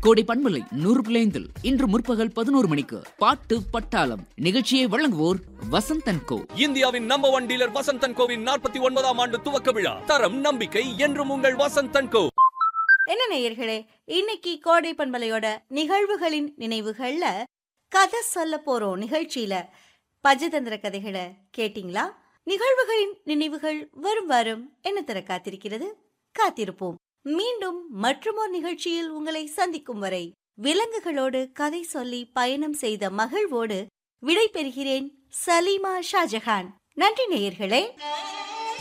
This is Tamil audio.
கோடை பண்பலை நூறு பிள்ளைந்தில் இன்று முற்பகல் பதினோரு மணிக்கு பாட்டு பட்டாளம் நிகழ்ச்சியை வழங்குவோர் வசந்தன் கோ இந்தியாவின் நம்பர் ஒன் டீலர் வசந்தன் கோவின் நாற்பத்தி ஒன்பதாம் ஆண்டு துவக்க விழா தரம் நம்பிக்கை என்றும் உங்கள் வசந்தன் கோ என்ன நேயர்களே இன்னைக்கு கோடை பண்பலையோட நிகழ்வுகளின் நினைவுகள்ல கதை சொல்ல போறோம் நிகழ்ச்சியில பஞ்சதந்திர கதைகளை கேட்டிங்களா நிகழ்வுகளின் நினைவுகள் வரும் வரும் என்ன தர காத்திருக்கிறது காத்திருப்போம் மீண்டும் மற்றுமோர் நிகழ்ச்சியில் உங்களை சந்திக்கும் வரை விலங்குகளோடு கதை சொல்லி பயணம் செய்த மகிழ்வோடு விடை பெறுகிறேன் சலீமா ஷாஜஹான் நன்றி நேயர்களே